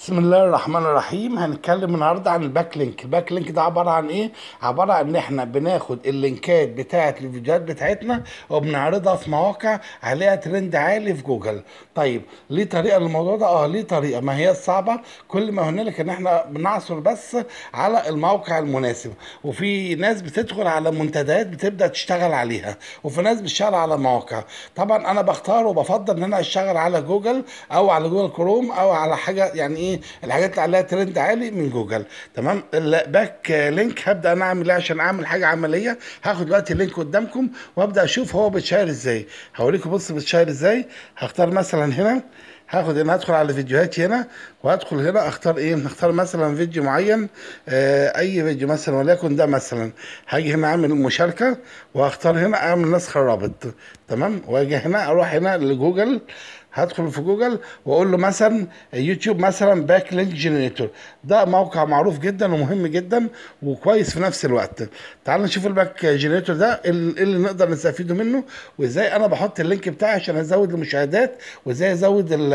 بسم الله الرحمن الرحيم هنتكلم النهارده عن الباك لينك الباك لينك ده عباره عن ايه عباره عن ان احنا بناخد اللينكات بتاعه الفيديوهات بتاعتنا وبنعرضها في مواقع عليها ترند عالي في جوجل طيب ليه طريقه للموضوع ده اه ليه طريقه ما هي صعبه كل ما هنالك ان احنا بنعثر بس على الموقع المناسب وفي ناس بتدخل على منتديات بتبدا تشتغل عليها وفي ناس بتشتغل على مواقع طبعا انا بختار وبفضل ان انا اشتغل على جوجل او على جوجل كروم او على حاجه يعني ايه الحاجات اللي عليها ترند عالي من جوجل تمام الباك لينك هبدا انا اعمل ايه عشان اعمل حاجه عمليه هاخد دلوقتي اللينك قدامكم وابدا اشوف هو بيتشير ازاي هوريكم بص بيتشير ازاي هختار مثلا هنا هاخد هنا هدخل على فيديوهات هنا وهدخل هنا اختار ايه نختار مثلا فيديو معين آه اي فيديو مثلا وليكن ده مثلا هاجي هنا اعمل مشاركه وهختار هنا اعمل نسخ الرابط تمام واجي هنا اروح هنا لجوجل هدخل في جوجل واقول له مثلا يوتيوب مثلا باك لينك جنريتور ده موقع معروف جدا ومهم جدا وكويس في نفس الوقت تعالوا نشوف الباك جنريتور ده ايه اللي نقدر نستفيده منه وازاي انا بحط اللينك بتاعي عشان ازود المشاهدات وازاي ازود ال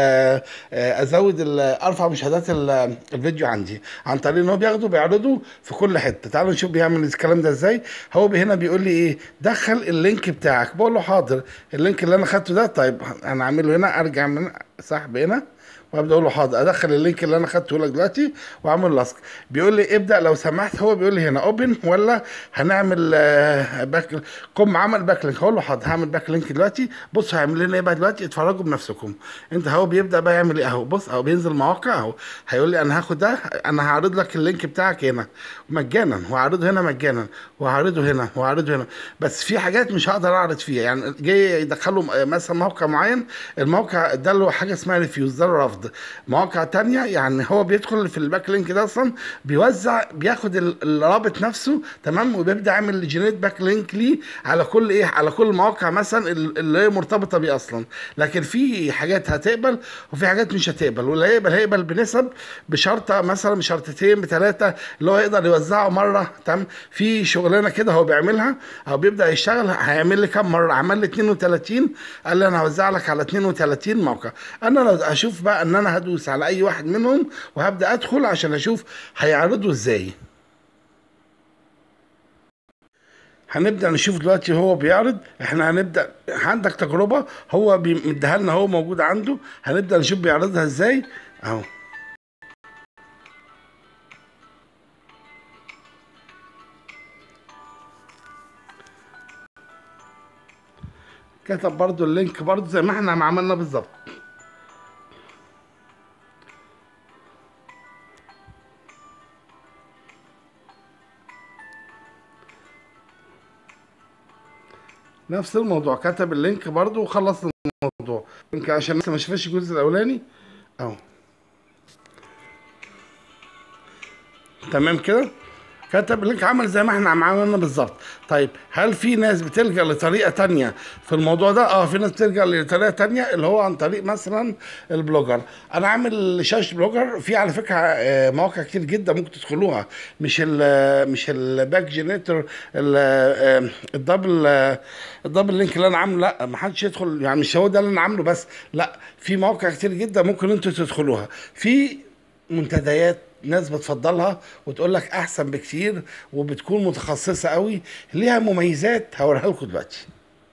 ازود ال ارفع مشاهدات ال- الفيديو عندي عن طريق ان هو بياخده بيعرضه في كل حته تعالوا نشوف بيعمل الكلام ده ازاي هو بي- هنا بيقول لي ايه دخل اللينك بتاعك بقول له حاضر اللينك اللي انا خدته ده طيب انا اعمله هنا ارجع من سحب هنا وابدا اقول له حاضر ادخل اللينك اللي انا خدته لك دلوقتي واعمل لاسك بيقول لي ابدا لو سمحت هو بيقول لي هنا اوبن ولا هنعمل آه، باك قم عمل باك لينك هقول له حاضر هعمل باك لينك دلوقتي بص هيعمل لنا ايه بقى دلوقتي اتفرجوا بنفسكم انت هو بيبدا بقى يعمل ايه اهو بص اهو بينزل مواقع اهو هيقول لي انا هاخد ده انا هعرض لك اللينك بتاعك هنا مجانا وهعرضه هنا مجانا وهعرضه هنا وهعرضه هنا بس في حاجات مش هقدر اعرض فيها يعني جاي يدخلوا مثلا موقع معين الموقع ده له حاجه اسمها ريفيوز ده له رفض مواقع تانية يعني هو بيدخل في الباك لينك ده اصلا بيوزع بياخد ال- الرابط نفسه تمام وبيبدا يعمل جنريت باك لينك ليه على كل ايه على كل المواقع مثلا ال- اللي هي مرتبطه بيه اصلا لكن في حاجات هتقبل وفي حاجات مش هتقبل واللي هيقبل هيقبل بنسب بشرطه مثلا بشرطتين بثلاثه اللي هو يقدر يوزعه مره تمام في شغلانه كده هو بيعملها او بيبدا يشتغل هيعمل لي كام مره عمل لي 32 قال لي انا هوزع لك على 32 موقع انا لو اشوف بقى ان انا هدوس على اي واحد منهم وهبدا ادخل عشان اشوف هيعرضوا ازاي هنبدا نشوف دلوقتي هو بيعرض احنا هنبدا عندك تجربه هو بي- مديها لنا هو موجود عنده هنبدا نشوف بيعرضها ازاي اهو كتب برضو اللينك برضو زي ما احنا ما عملنا بالظبط نفس الموضوع كتب اللينك برضو وخلص الموضوع يمكن عشان لسه ما شافش الجزء الاولاني اهو تمام كده كتب اللينك عمل زي ما احنا عملنا بالظبط طيب هل في ناس بتلجأ لطريقة تانية في الموضوع ده اه في ناس بتلجأ لطريقة تانية اللي هو عن طريق مثلا البلوجر انا عامل شاشة بلوجر في على فكرة آه، مواقع كتير جدا ممكن تدخلوها مش ال مش الباك جينيتور الدبل آه، الدبل لينك اللي انا عامله لا ما حدش يدخل يعني مش هو ده اللي انا عامله بس لا في مواقع كتير جدا ممكن انتوا تدخلوها في منتديات ناس بتفضلها وتقول لك احسن بكتير وبتكون متخصصه قوي ليها مميزات هوريها لكم دلوقتي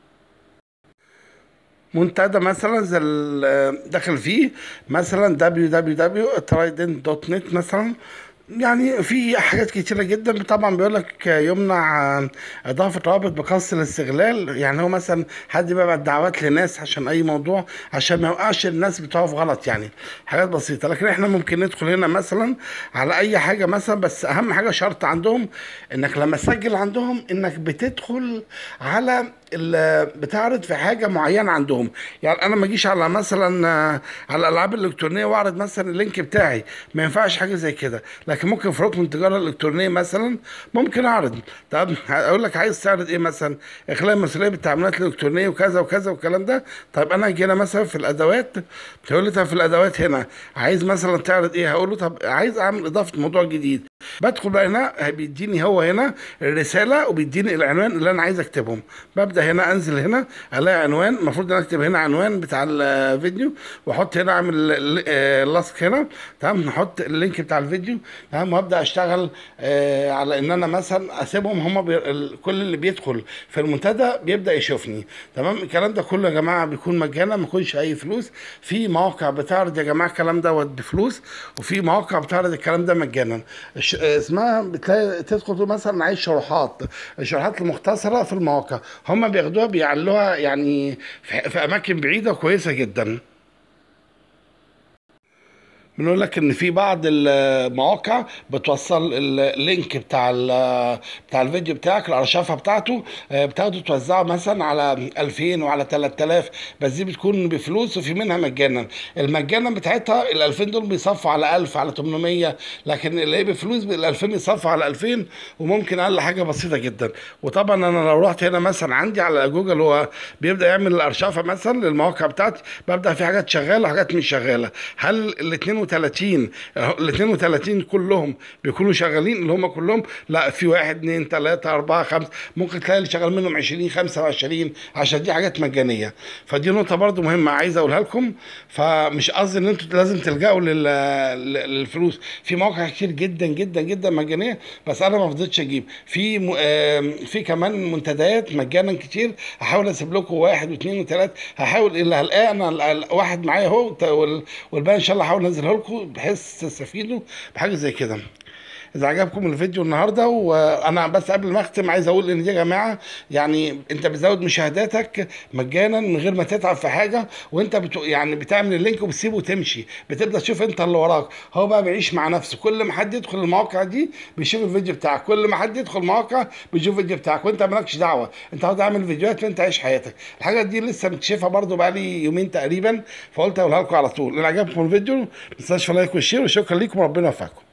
منتدى مثلا زي ال- داخل فيه مثلا www.trident.net مثلا يعني في حاجات كتيرة جدا طبعا بيقول لك يمنع إضافة روابط بقصد الاستغلال يعني هو مثلا حد بيبعت دعوات لناس عشان أي موضوع عشان ما يوقعش الناس بتقع في غلط يعني حاجات بسيطة لكن احنا ممكن ندخل هنا مثلا على أي حاجة مثلا بس أهم حاجة شرط عندهم إنك لما تسجل عندهم إنك بتدخل على ال- بتعرض في حاجه معينه عندهم يعني انا ما اجيش على مثلا آه، على الالعاب الالكترونيه واعرض مثلا اللينك بتاعي ما ينفعش حاجه زي كده لكن ممكن في ركن التجاره الالكترونيه مثلا ممكن اعرض طب اقول لك عايز تعرض ايه مثلا اخلاء المسؤوليه بالتعاملات الالكترونيه وكذا وكذا والكلام ده طيب انا اجي هنا مثلا في الادوات تقول لي طب في الادوات هنا عايز مثلا تعرض ايه هقول له طب عايز اعمل اضافه موضوع جديد بدخل بقى هنا بيديني هو هنا الرساله وبيديني العنوان اللي انا عايز اكتبهم ببدا هنا انزل هنا الاقي عنوان المفروض ان انا اكتب هنا عنوان بتاع الفيديو واحط هنا اعمل لاصق هنا تمام نحط اللينك بتاع الفيديو تمام وابدا اشتغل آه على ان انا مثلا اسيبهم هم بي... ال- كل اللي بيدخل في المنتدى بيبدا يشوفني تمام الكلام ده كله يا جماعه بيكون مجانا ما يكونش اي فلوس في مواقع بتعرض يا جماعه الكلام دوت بفلوس وفي مواقع بتعرض الكلام ده مجانا الش- آه، اسمها بتلاقي تدخل تقول مثلا عايز شروحات الشروحات المختصره في المواقع هم بياخدوها بيعلوها يعني في في اماكن بعيده وكويسه جدا بنقول لك ان في بعض المواقع بتوصل اللينك بتاع ال- بتاع الفيديو بتاعك الارشفه بتاعته آه، بتاخده توزعه مثلا على 2000 وعلى 3000 بس دي بتكون بفلوس وفي منها مجانا المجانا بتاعتها ال 2000 دول بيصفوا على 1000 على 800 لكن اللي هي بفلوس ال 2000 يصفوا على 2000 وممكن اقل حاجه بسيطه جدا وطبعا انا لو رحت هنا مثلا عندي على جوجل هو بيبدا يعمل الارشفه مثلا للمواقع بتاعتي ببدا في حاجات شغاله وحاجات مش شغاله هل ال 32 ال 32 كلهم بيكونوا شغالين اللي هم كلهم لا في واحد اثنين ثلاثة أربعة خمسة ممكن تلاقي اللي شغال منهم 20 25 عشان دي حاجات مجانية فدي نقطة برضو مهمة عايز أقولها لكم فمش قصدي إن أنتوا لازم تلجأوا لل- لل- للفلوس في مواقع كتير جدا جدا جدا مجانية بس أنا ما فضلتش أجيب في م... آم، في كمان منتديات مجانا كتير هحاول أسيب لكم واحد واثنين وثلاثة هحاول اللي هلاقيه أنا ال- ال- واحد معايا أهو وال- والباقي إن شاء الله هحاول أنزله لكم بحيث تستفيدوا بحاجة زي كده اذا عجبكم الفيديو النهارده وانا بس قبل ما اختم عايز اقول ان دي يا جماعه يعني انت بتزود مشاهداتك مجانا من غير ما تتعب في حاجه وانت بت يعني بتعمل اللينك وبتسيبه وتمشي بتبدا تشوف انت اللي وراك هو بقى بيعيش مع نفسه كل ما حد يدخل المواقع دي بيشوف الفيديو بتاعك كل ما حد يدخل مواقع بيشوف الفيديو بتاعك وانت مالكش دعوه انت عاوز تعمل فيديوهات وانت عايش حياتك الحاجه دي لسه مكتشفها برضو بقى لي يومين تقريبا فقلت اقولها لكم على طول ان عجبكم الفيديو ما تنساش في لايك والشير وشكرا ليكم ربنا يوفقكم